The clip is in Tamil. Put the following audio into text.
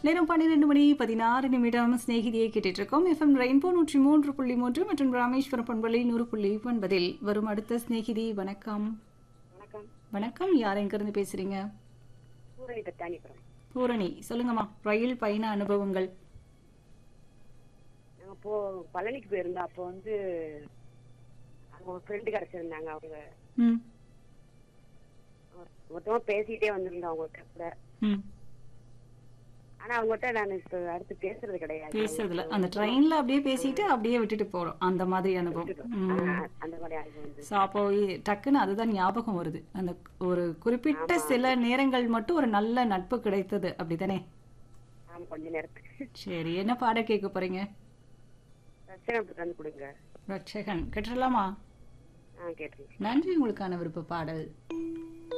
நேரம் பன்னிரெண்டு மணி பதினாறு நிமிடம் சிநேகிதியை கேட்டுட்டு இருக்கோம் எஃப்எம் ரெயின்போ நூற்றி மூன்று புள்ளி மூன்று மற்றும் ராமேஸ்வரம் பண்பலை நூறு புள்ளி ஒன்பதில் வரும் அடுத்த சிநேகிதி வணக்கம் வணக்கம் வணக்கம் யார் எங்கிருந்து பேசுறீங்க பூரணி தத்தானிபுரம் பூரணி சொல்லுங்கம்மா ரயில் பயண அனுபவங்கள் நாங்கள் போ பழனிக்கு போயிருந்தோம் அப்போ வந்து அங்கே ஒரு ஃப்ரெண்டு கிடச்சிருந்தாங்க அவங்க ம் மொத்தமாக பேசிக்கிட்டே வந்திருந்தோம் அவங்ககிட்ட கூட ம் ஆனால் அவங்ககிட்ட நான் இப்போ அடுத்து பேசுறது கிடையாது பேசுறதுல அந்த ட்ரெயின்ல அப்படியே பேசிட்டு அப்படியே விட்டுட்டு போறோம் அந்த மாதிரி அனுபவம் ஆ, ம் அந்த மாதிரி அனுபவம் வந்து ஸோ அப்போ இ- டக்குன்னு அதுதான் ஞாபகம் வருது அந்த ஒரு குறிப்பிட்ட சில நேரங்கள் மட்டும் ஒரு நல்ல நட்பு கிடைத்தது அப்படிதானே ஆமாம் கொஞ்ச நேரத்துக்கு சரி என்ன பாட கேட்க போறீங்க ரசனை தந்து கொடுங்க ரட்சகன் கேட்டுடலாமா ஆ கேட்டுருங்க நன்றி உங்களுக்கான விருப்ப பாடல்